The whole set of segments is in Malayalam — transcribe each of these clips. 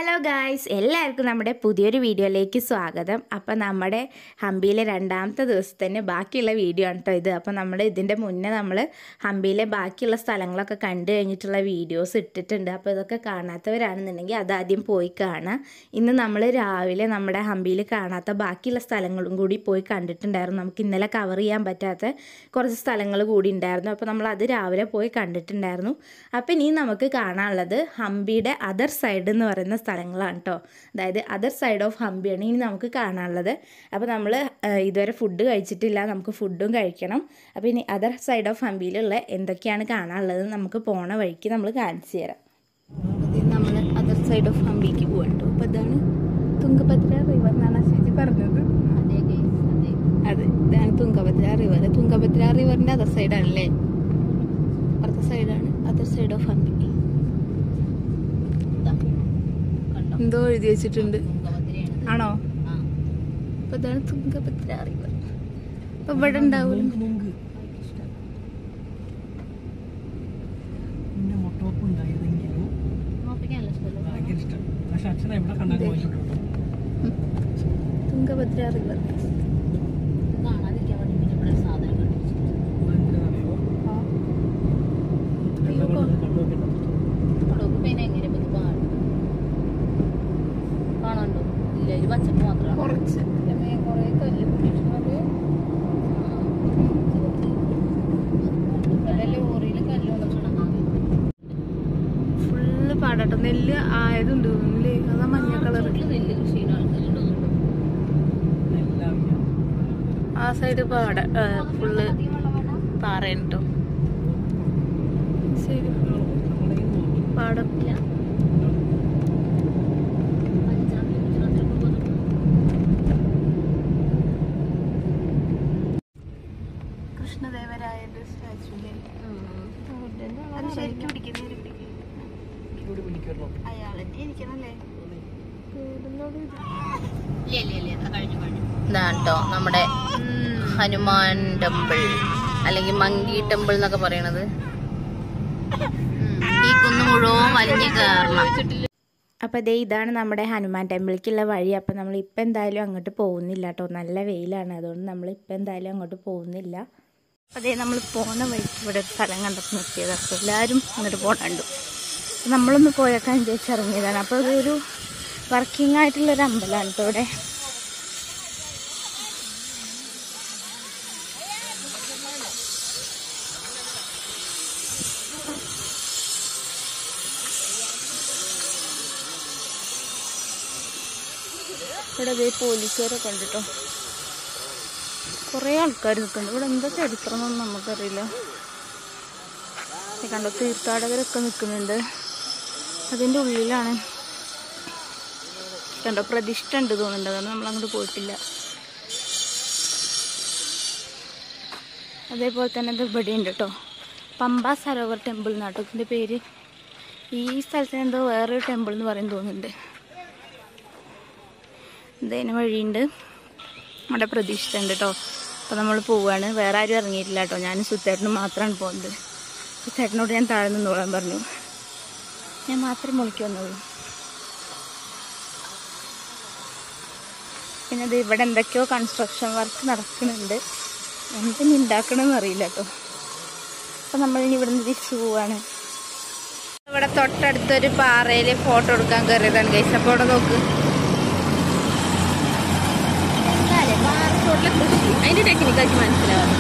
ഹലോ ഗായ്സ് എല്ലാവർക്കും നമ്മുടെ പുതിയൊരു വീഡിയോയിലേക്ക് സ്വാഗതം അപ്പോൾ നമ്മുടെ ഹംപിയിലെ രണ്ടാമത്തെ ദിവസത്തിന് ബാക്കിയുള്ള വീഡിയോ ആണ് കേട്ടോ ഇത് അപ്പോൾ നമ്മൾ ഇതിൻ്റെ മുന്നേ നമ്മൾ ഹംപിയിലെ ബാക്കിയുള്ള സ്ഥലങ്ങളൊക്കെ കണ്ടു കഴിഞ്ഞിട്ടുള്ള വീഡിയോസ് ഇട്ടിട്ടുണ്ട് അപ്പോൾ ഇതൊക്കെ കാണാത്തവരാണെന്നുണ്ടെങ്കിൽ അതാദ്യം പോയി കാണാം ഇന്ന് നമ്മൾ രാവിലെ നമ്മുടെ ഹംപിയിൽ കാണാത്ത ബാക്കിയുള്ള സ്ഥലങ്ങളും കൂടി പോയി കണ്ടിട്ടുണ്ടായിരുന്നു നമുക്ക് ഇന്നലെ കവർ ചെയ്യാൻ പറ്റാത്ത കുറച്ച് സ്ഥലങ്ങൾ കൂടി ഉണ്ടായിരുന്നു അപ്പോൾ നമ്മൾ അത് രാവിലെ പോയി കണ്ടിട്ടുണ്ടായിരുന്നു അപ്പോൾ ഇനി നമുക്ക് കാണാനുള്ളത് ഹംപിയുടെ അതർ സൈഡ് എന്ന് പറയുന്ന സ്ഥലങ്ങളാണ് കേട്ടോ അതായത് അതർ സൈഡ് ഓഫ് ഹംപിയാണ് ഇനി നമുക്ക് കാണാനുള്ളത് അപ്പോൾ നമ്മൾ ഇതുവരെ ഫുഡ് കഴിച്ചിട്ടില്ല നമുക്ക് ഫുഡും കഴിക്കണം അപ്പോൾ ഇനി അതർ സൈഡ് ഓഫ് ഹംപിയിലുള്ള എന്തൊക്കെയാണ് കാണാനുള്ളത് നമുക്ക് പോണ വഴിക്ക് നമ്മൾ കാണിച്ചു തരാം നമ്മൾ അതർ സൈഡ് ഓഫ് ഹംപിക്ക് പോകട്ടോ അപ്പോൾ ഇതാണ് തുങ്കഭദ്ര റിവർ എന്നാണ് അശ്വജി പറഞ്ഞത് അതെ ഇതാണ് തുങ്കഭദ്ര റിവർ തുങ്കഭദ്ര റിവറിൻ്റെ അതർ സൈഡാണല്ലേ അപ്പുറത്തെ സൈഡാണ് അതർ സൈഡ് ഓഫ് ഹംപി എന്തോ എഴുതി വെച്ചിട്ടുണ്ട് ആണോ അപ്പൊ ഇതാണ് തുങ്കഭദ്ര റിവർ അപ്പൊ ഇവിടെ ഉണ്ടാവൂല പിന്നെ മൊട്ടോപ്പ് ഉണ്ടായിരുന്നെങ്കിലും ഭയങ്കര ഇഷ്ടം പക്ഷെ അച്ഛനെ എവിടെ കണ്ടാലും വാങ്ങിയിട്ടുണ്ടോ തുങ്കഭദ്ര റിവർ അതെന്തിനാണെന്നറിയോ വെള്ളം കണ്ടുവെക്കണം കാണാണ്ടോ ഇല്ല ഇത് പച്ചപ്പ് മാത്രമാണ് കുറച്ച് കൊറേ കല്ല് പിടിച്ചിട്ടുണ്ട് ലോറിയിൽ കല്ല് ഫുള്ള് പാടട്ടോ നെല്ല് ആയതുണ്ട് തോന്നുന്നില്ലേ അതാ മഞ്ഞ കളർ നെല്ല് കൃഷി ചെയ്യുന്ന ആൾക്കാരുണ്ട് എല്ലാം ആ സൈഡ് പാട ഫുള്ള് പാറയാണ് കേട്ടോ ശരി നമ്മുടെ ഈ നോക്കി പാടം കൃഷ്ണദേവരായന്റെ സ്റ്റാച്ചു അത് ശരിക്കും പിടിക്കുന്നവര് പിടിക്കും ഇവിടെ പിടിക്കുമല്ലോ അയാളെന്നെ ഇരിക്കണല്ലേ ഇതാണ് കേട്ടോ നമ്മുടെ ഹനുമാൻ ടെമ്പിൾ അല്ലെങ്കിൽ മങ്കി ടെമ്പിൾ എന്നൊക്കെ പറയണത് ഈ കുന്ന് മുഴുവൻ വലിഞ്ഞ് കയറണം അപ്പോൾ ദേ ഇതാണ് നമ്മുടെ ഹനുമാൻ ടെമ്പിളിലേക്കുള്ള വഴി അപ്പോൾ നമ്മൾ ഇപ്പം എന്തായാലും അങ്ങോട്ട് പോകുന്നില്ല കേട്ടോ നല്ല വെയിലാണ് അതുകൊണ്ട് നമ്മൾ ഇപ്പം എന്തായാലും അങ്ങോട്ട് പോകുന്നില്ല അതേ നമ്മൾ പോകുന്ന വഴിക്ക് ഇവിടെ ഒരു സ്ഥലം കണ്ടപ്പോൾ നിർത്തിയത് അപ്പോൾ എല്ലാവരും അങ്ങോട്ട് പോകണുണ്ട് നമ്മളൊന്ന് പോയേക്കാൻ വിചാരിച്ച് ഇറങ്ങിയതാണ് അപ്പോൾ ഇതൊരു വർക്കിംഗ് ആയിട്ടുള്ളൊരു അമ്പലമാണ് കേട്ടോ ഇവിടെ ഇവിടെ അതേ പോലീസുകാരൊക്കെ ഉണ്ട് കേട്ടോ കുറേ ആൾക്കാർ നിൽക്കുന്നുണ്ട് ഇവിടെ എന്താ ചരിത്രം എന്നൊന്നും നമുക്കറിയില്ല ദേ കണ്ടോ തീർത്ഥാടകരൊക്കെ നിൽക്കുന്നുണ്ട് അതിൻ്റെ ഉള്ളിലാണ് കണ്ടോ പ്രതിഷ്ഠ ഉണ്ട് തോന്നുന്നുണ്ട് അതാണ് നമ്മൾ അങ്ങോട്ട് പോയിട്ടില്ല അതേപോലെ തന്നെ ഇത് ഇവിടെ ഉണ്ട് കേട്ടോ പമ്പ സരോവർ ടെമ്പിൾ എന്നാട്ടോ ഇതിൻ്റെ പേര് ഈ സ്ഥലത്തിന് എന്തോ വേറൊരു ടെമ്പിൾ എന്ന് പറയും തോന്നുന്നുണ്ട് ഇതിന് വഴിയുണ്ട് അവിടെ പ്രതീക്ഷ ഉണ്ട് കേട്ടോ അപ്പോൾ നമ്മൾ പോവുകയാണ് വേറെ ആരും ഇറങ്ങിയിട്ടില്ല കേട്ടോ ഞാനും സുത്തേട്ടനും മാത്രമാണ് പോകുന്നത് സുത്തേട്ടനോട് ഞാൻ താഴെ നിന്നോളാൻ പറഞ്ഞു ഞാൻ മാത്രമേ മുളിക്ക് വന്നുള്ളൂ പിന്നെ ഇത് ഇവിടെ എന്തൊക്കെയോ കൺസ്ട്രക്ഷൻ വർക്ക് നടക്കുന്നുണ്ട് എന്തിനി ഉണ്ടാക്കണമെന്ന് അറിയില്ല കേട്ടോ അപ്പോൾ നമ്മളിനി ഇവിടെ നിന്ന് തിരിച്ചു പോവാണ് ഇവിടെ തൊട്ടടുത്തൊരു പാറയിൽ ഫോട്ടോ എടുക്കാൻ കയറിയതാണ് ഗൈസ് അപ്പോൾ ഇവിടെ നോക്ക് പാറത്തോട്ടിലെ കൃഷി അതിന്റെ ടെക്നിക്കാക്കി മനസ്സിലാവാം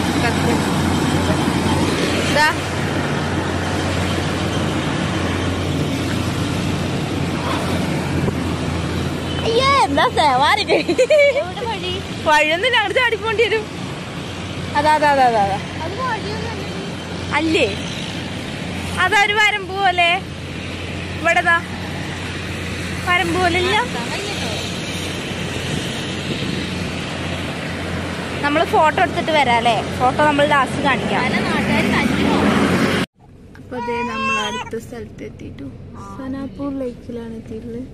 ഇതാ അയ്യേ എന്താ സേവാരി വഴിയൊന്നുമില്ല അങ്ങോട്ട് ചാടിപ്പോണ്ടി വരും അതാ അതാ അതാ അതാ അതാ അല്ലേ അതൊരു വരമ്പ് പോലെ ഇവിടെതാ വരമ്പ് പോലെ ഇല്ല നമ്മൾ ഫോട്ടോ എടുത്തിട്ട് വരാം അല്ലേ ഫോട്ടോ നമ്മൾ ലാസ്റ്റ് കാണിക്കാം അപ്പൊ അതെ നമ്മൾ അടുത്ത സ്ഥലത്ത് എത്തിയിട്ടു സനാപൂർ ലേക്കിലാണ് എത്തിയിട്ടുള്ളത്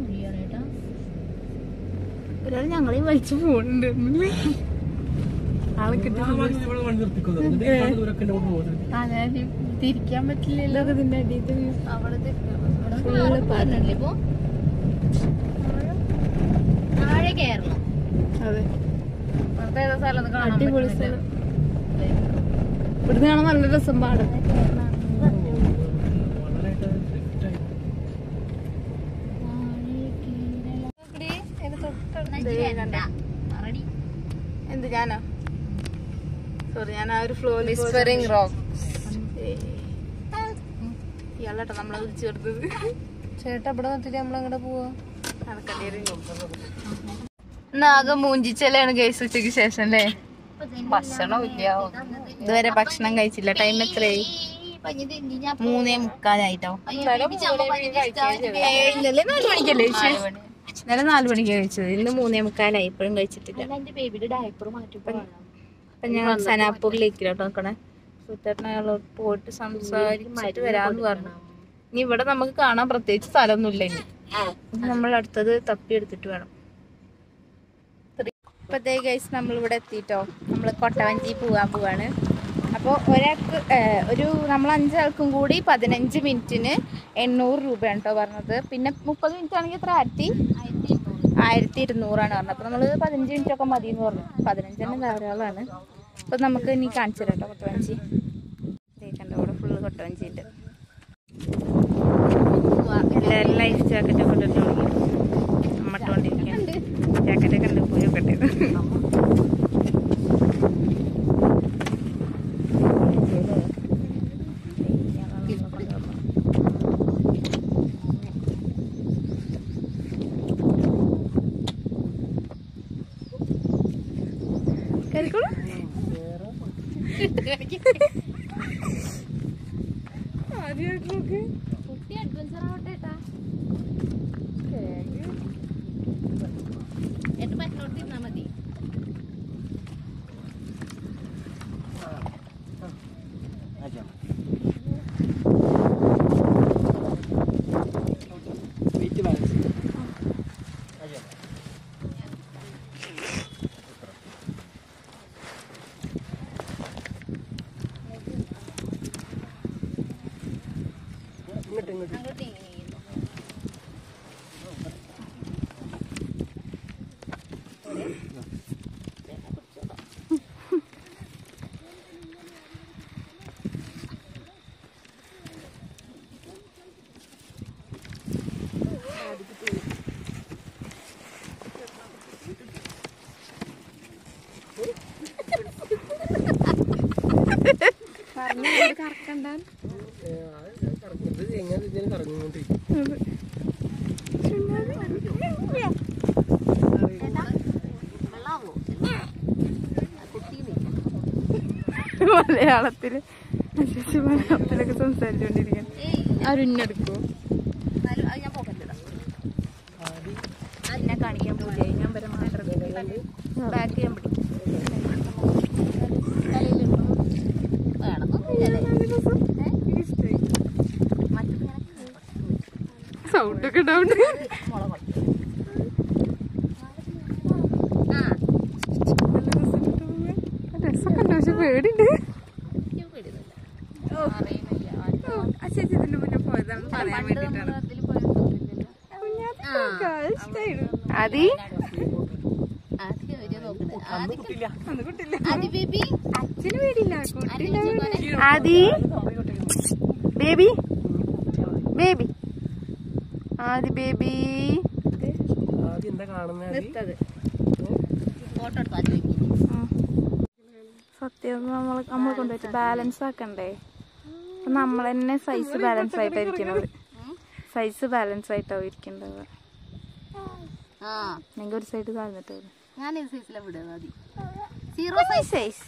ഒരാൾ ഞങ്ങളെയും വലിച്ചു പോകുന്നുണ്ട് ആളെ കിട്ടി ഇവിടെ വണ്ടി നിർത്തിക്കുന്നത് എന്നിട്ട് ഈ കാണുന്ന ദൂരമൊക്കെ എന്നെ കൊണ്ട് പോകുന്നത് അതെ തിരിക്കാൻ പറ്റില്ലല്ലോ ഇതിന്റെ അടിയിൽ അവിടെ പറഞ്ഞില്ലേ ഇപ്പൊ താഴെ കയറണം അതെ വെറുതെ ഏതോ സ്ഥലം കാണാൻ അടിപൊളി പറ്റുന്നില്ല. ഇവിടുന്ന് കാണാൻ നല്ല രസം പാടും വളരെയായിട്ട് drift ആയി. Ready? എന്ത് ഞാനോ സോറി ഞാൻ ആ ഒരു ഫ്ലോയിൽ Whispering rock. ഇയാളാട്ടോ നമ്മളെ വിളിച്ചു കൊടുത്തത് ചേട്ടാ ഇവിടെ നിർത്തിട്ട് നമ്മളെങ്ങടെ പോവാ നടക്കേണ്ടി നാഗ മൂഞ്ചിച്ചലാണ് കേസ് ഉച്ചയ്ക്ക് ശേഷം അല്ലേ ഭക്ഷണം ഇല്ല ഇതുവരെ ഭക്ഷണം കഴിച്ചില്ല ടൈം എത്രയായി മൂന്നേ മുക്കാലായിട്ടോ ഏയ് ഇന്നലെ നാല് മണിക്കല്ലേ കഴിച്ചത് ഇന്നലെ നാല് മണിക്കാണ് കഴിച്ചത് ഇന്ന് മൂന്നേ മുക്കാലായി ഇപ്പോഴും കഴിച്ചിട്ടില്ല എന്റെ ബേബിയുടെ ഡയപ്പർ മാറ്റി അപ്പൊ ഞാൻ സനാപ്പൂരിലേക്കിലോട്ടോ നോക്കണേ സുത്തേട്ടൻ അയാളോട് പോയിട്ട് സംസാരിച്ചിട്ട് വരാന്ന് പറഞ്ഞു ഇനി ഇവിടെ നമുക്ക് കാണാൻ പ്രത്യേകിച്ച് സ്ഥലമൊന്നുമില്ല ഇനി ഇനി നമ്മൾ അടുത്തത് തപ്പി എടുത്തിട്ട് വേണം ഇപ്പത്തേ ഗൈസ് നമ്മൾ ഇവിടെ എത്തിയിട്ടോ നമ്മൾ കൊട്ടവഞ്ചി പോകാൻ പോവാണ് അപ്പോൾ ഒരാൾക്ക് ഏഹ്, ഒരു നമ്മൾ അഞ്ചാൾക്കും കൂടി പതിനഞ്ച് മിനിറ്റിന് എണ്ണൂറ് രൂപയാണ് കേട്ടോ പറഞ്ഞത് പിന്നെ മുപ്പത് മിനിറ്റ് ആണെങ്കിൽ എത്ര ആയിരത്തി ആയിരത്തി ഇരുന്നൂറാണ് പറഞ്ഞത് അപ്പോൾ നമ്മൾ പതിനഞ്ച് മിനിറ്റ് ഒക്കെ മതി എന്ന് പറഞ്ഞു പതിനഞ്ചെണ്ണം ധാരാളമാണ് അപ്പോൾ നമുക്ക് ഇനി കാണിച്ചു തരാം കേട്ടോ കൊട്ടവഞ്ചി കണ്ടോ ഇവിടെ ഫുള്ള് കൊട്ടവഞ്ചി ഉണ്ട് എല്ലാവരും ലൈഫ് ജാക്കറ്റ് ഒക്കെ ഇട്ടിട്ട് നമ്മട്ടുകൊണ്ടിരിക്കുകയാണ് ജാക്കറ്റൊക്കെ ഉണ്ട് പോയി നോക്കട്ടെ കേറിക്കോളൂ ആദ്യമായിട്ട് നോക്ക് കുട്ടി അഡ്വഞ്ചർ ആവട്ടെ ഏട്ടാ എന്നിട്ട് മറ്റോട്ട് തിന്നാ മതി Weight balance. ഇങ്ങോട്ട് ഇങ്ങോട്ട് അങ്ങോട്ട് ഇങ്ങനെ ഇരിക്കുന്നു. ഇത് എങ്ങനെ ഇതിന് കറങ്ങിക്കൊണ്ടിരിക്കും വെള്ളാവോ മലയാളത്തില് ചേച്ചി മലയാളത്തിലൊക്കെ സംസാരിച്ചുകൊണ്ടിരിക്കാൻ ഏയ് അരുന്നെടുക്കോ എന്നാലും അത് ഞാൻ പോക്കറ്റിലിടാം എന്നെ കാണിക്കാൻ പോയി ഞാൻ വരെ മാത്രം ബാക്ക് ചെയ്യാൻ പിടിക്കും വേണമെന്നൊന്നുമില്ലല്ലേ മറ്റത് ഇങ്ങനെ സൗണ്ട് ഒക്കെ ഉണ്ടാവുന്നുണ്ട് മുളക് ആ രസമൊക്കെ ഉണ്ട് പക്ഷെ പേടിണ്ട് എനിക്ക് പേടിയൊന്നുമില്ല അറിയുന്നില്ല ആ ചേച്ചി ഇതിന്റെ മുന്നേ പോയതാണ് പറയാൻ പണ്ട് വേണ്ടിട്ടാണ് നമ്മൾ അതിൽ പോയിട്ടില്ലല്ലോ ആദി ആദ്യം ഒരു നോക്കണേ ആദ്യം കുട്ടിയില്ല അത് കുട്ടില്ല ആദ്യ ബേബി അച്ഛന് പേടിയില്ല ആദ്യം ചോദിക്കോനെ Adi baby baby Adi baby ആദ്യം എന്താ കാണുന്നത് നിർത്തത് ഫോട്ടോ എടുത്തു ആദ്യം ബേബി സത്യം നമ്മൾ നമ്മൾ കൊണ്ടുപോയിട്ട് ബാലൻസ് ആക്കണ്ടേ അപ്പൊ നമ്മൾ തന്നെ സൈസ് ബാലൻസ് ആയിട്ടാണ് ഇരിക്കുന്നത് സൈസ് ബാലൻസ് ആയിട്ടാവും ഇരിക്കേണ്ടത് ആ അല്ലെങ്കിൽ ഒരു സൈഡ് താഴ്ന്നിട്ട് ഞാൻ ഈ സൈസിലെ വിടുക മതി സീറോ സൈസ് സൈസ്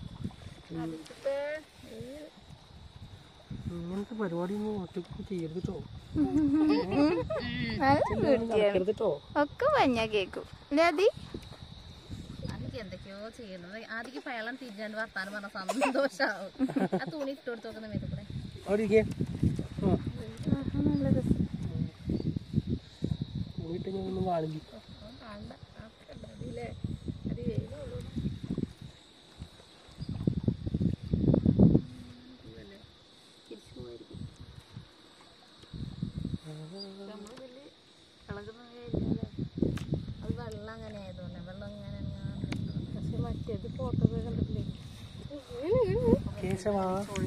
ഇങ്ങനത്തെ പരിപാടി ഒന്നും ഒറ്റയ്ക്ക് ചെയ്യരുത് കേട്ടോ വൃത്തിയാണ് നടക്കരുത് കേട്ടോ ഒക്കെ മഞ്ഞ കേക്കും അല്ലേ അതി അതൊക്കെ എന്തൊക്കെയോ ചെയ്യുന്നത് ആദ്യം പയളം തിരിഞ്ഞാണ്ട് വർത്താനം പറഞ്ഞ സന്തോഷാവും ആ തുണി ഇട്ട് കൊടുത്ത് നോക്കുന്ന മേത്ത് കൂടെ അവിടെ ഇരിക്കേ നല്ല രസം വീട്ടിൽ ഞാൻ ഒന്നും കാണില്ല ആകാശ വാ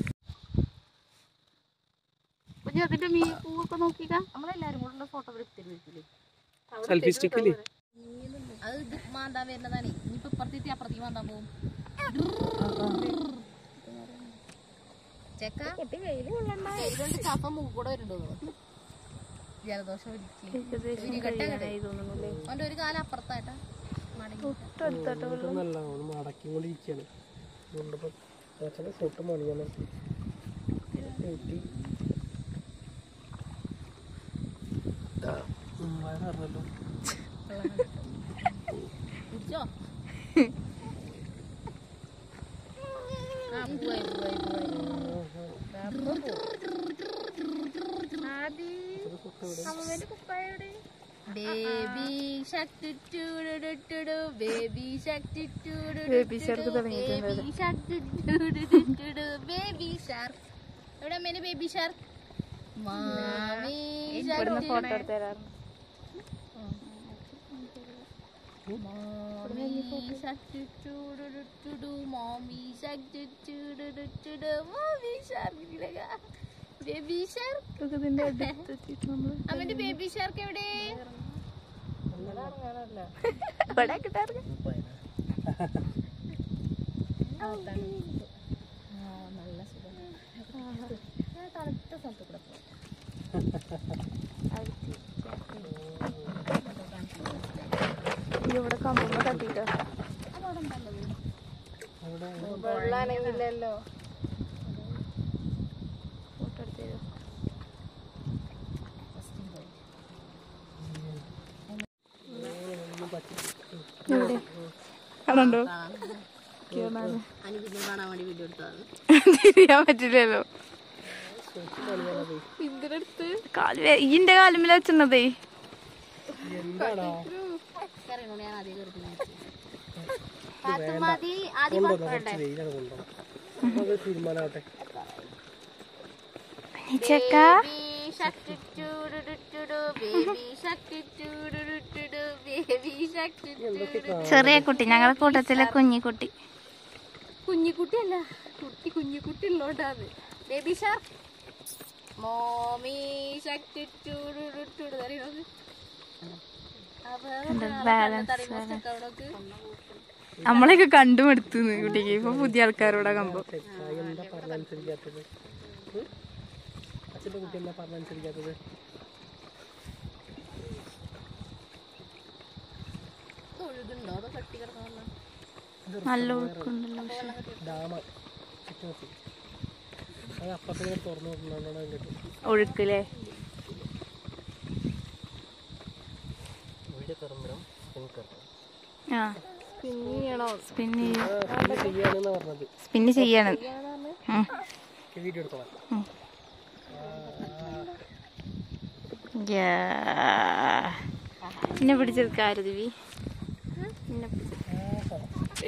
കുഞ്ഞു അതിന്റെ മീ പൂവൊക്കെ നോക്കിക്ക നമ്മളെല്ലാരും കൂടെ ഫോട്ടോ എടുത്തിരുന്നില്ലേ സെൽഫി സ്റ്റിക്കില്ലേ അത് ഇത് മാന്താൻ വരുന്നതാണ് ഇനിയിപ്പോ ഇപ്പുറത്തേക്ക് അപ്പുറത്തേക്ക് മാന്താൻ പോകും ചെക്ക വെയിലുകൊണ്ട് ചപ്പ മൂക്ക് കൂടെ വരുന്നുണ്ടോ ജലദോഷം അവന്റെ ഒരു കാലം അപ്പുറത്തായിട്ടാ മടങ്ങി നല്ല ഒന്ന് മടക്കിക്കൊണ്ടിരിക്കുകയാണ് അതുകൊണ്ടിപ്പോ അച്ഛൻ്റെ തൊട്ട് മണിയാണ് കയറ്റി വയറിറങ്ങല്ലോ കുടിച്ചോ ആ പോയി പോയി baby Shakti baby Shakti baby shark baby shark baby shark എവിടെ അമ്മേനെ ബേബി ഷാർക്ക് മാമി ഫോട്ടോ എടുത്തരാറ് Mommy shark do do do do do do mommy shark do do do do do do mommy shark ഇതിലൊക്കെ ബേബി ഷാർക്ക് അവന്റെ ബേബി ഷാർക്ക് എവിടെ നല്ല സുഖം തണുത്ത സ്ഥലത്ത് കൂടെ പോകാം ഇവിടെ കമ്പുമ്പോ തട്ടിട്ടോ വെള്ളാണെങ്കിലല്ലോ ഫോട്ടോ എടുത്തരോ എവിടെ കാണണ്ടോ അനി പിന്നെ കാണാൻ വേണ്ടി വീഡിയോ എടുത്തതാണ് തിരിയാൻ പറ്റില്ലല്ലോ ഇതിനടുത്ത് കാല് ഇന്റെ കാലുമില്ല വെച്ചിരുന്നതേ എന്താടാ അറിയണോ ഞാൻ ആദ്യം കയറി പാത്തുമാതി ആദ്യം കൊണ്ടുവന്നോ കുറച്ച് വെയിലാണ് കൊണ്ടുവന്നു അപ്പൊ അത് തീരുമാനമാവട്ടെ ചെക്ക baby shark doo doo doo doo doo baby shark doo doo doo doo doo baby shark doo ചെറിയ കുട്ടി ഞങ്ങളുടെ കൂട്ടത്തിലെ കുഞ്ഞിക്കുട്ടി കുഞ്ഞിക്കുട്ടിയല്ല കുട്ടി കുഞ്ഞിക്കുട്ടി ഉള്ളോണ്ടാണ് baby shark mommy shark doo doo doo doo doo അറിയോ നമ്മളെയൊക്കെ കണ്ടുമെടുത്തു കുട്ടിക്ക് ഇപ്പൊ പുതിയ ആൾക്കാരോടെ കമ്പോ തെറ്റായി എന്താ പറഞ്ഞനുസരിക്കാത്തത് ഉം? അച്ഛൻ്റെ കുട്ടി എന്താ പറഞ്ഞനുസരിക്കാത്തത് ഒഴുകുണ്ടോ അതോ കട്ടി കിടക്കണല്ലോ നല്ല ഒഴുക്കുണ്ടല്ലോ ഡാമ ചിക്കൻ അത് അപ്പുറത്തേക്ക് തുറന്നു നോക്കുന്നതാണ് കണ്ടിട്ട് ഒഴുക്കില്ലേ വീട് തുറന്നിടം എനിക്കറിയാം ആ സ്പിന്ന് ചെയ്യാനെന്നാ പറഞ്ഞത് സ്പിന്ന് ചെയ്യാണ് ഉം. വീഡിയോ എടുത്തോളാം യാ. എന്നെ പിടിച്ചെടുക്കാറ് ദിവി എന്നെ പിടിച്ചെടുക്ക.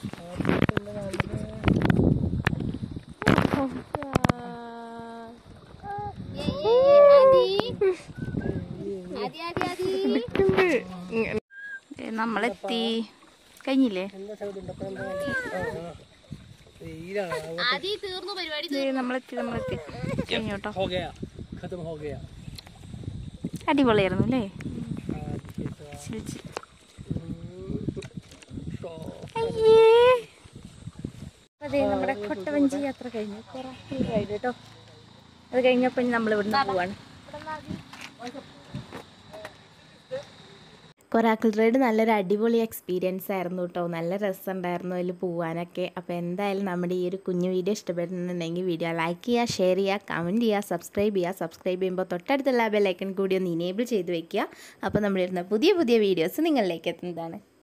ആദി ആദി ആദി ഏ, നമ്മളെത്തി കഴിഞ്ഞില്ലേ എന്താ സൗണ്ട് ഉണ്ട് അപ്പൊ എന്താ ആ, ആ. വെയിലാണ് ആദി തീർന്നു പരിപാടി ദേ, നമ്മളെത്തി നമ്മളെത്തി കഴിഞ്ഞു കേട്ടോ ഹോ ഗയാ ഖത്തം ഹോ ഗയാ അടിപൊളിയായിരുന്നു അല്ലേ ആ, കേട്ടോ. ചിരിച്ച്. ഉം. ഷോ. അതെ നമ്മുടെ കൊട്ടവഞ്ചി യാത്ര കഴിഞ്ഞു കുറെ കഴിഞ്ഞു കേട്ടോ അത് കഴിഞ്ഞപ്പോൾ നമ്മൾ ഇവിടുന്ന് പോവാണ് കൊറാക്കിൾ റൈഡ് നല്ലൊരു അടിപൊളി എക്സ്പീരിയൻസ് ആയിരുന്നു കേട്ടോ നല്ല രസമുണ്ടായിരുന്നു അതിൽ പോവാനൊക്കെ അപ്പോൾ എന്തായാലും നമ്മുടെ ഈ ഒരു കുഞ്ഞു വീഡിയോ ഇഷ്ടപ്പെടുന്നുണ്ടെങ്കിൽ വീഡിയോ ലൈക്ക് ചെയ്യുക ഷെയർ ചെയ്യുക കമൻറ്റ് ചെയ്യുക സബ്സ്ക്രൈബ് ചെയ്യുക സബ്സ്ക്രൈബ് ചെയ്യുമ്പോൾ തൊട്ടടുത്തുള്ള ബെല്ലൈക്കൺ കൂടി ഒന്ന് ഇനേബിൾ ചെയ്ത് വെക്കുക അപ്പോൾ നമ്മളിരുന്ന പുതിയ പുതിയ വീഡിയോസ് നിങ്ങളിലേക്ക് എത്തുന്നതാണ്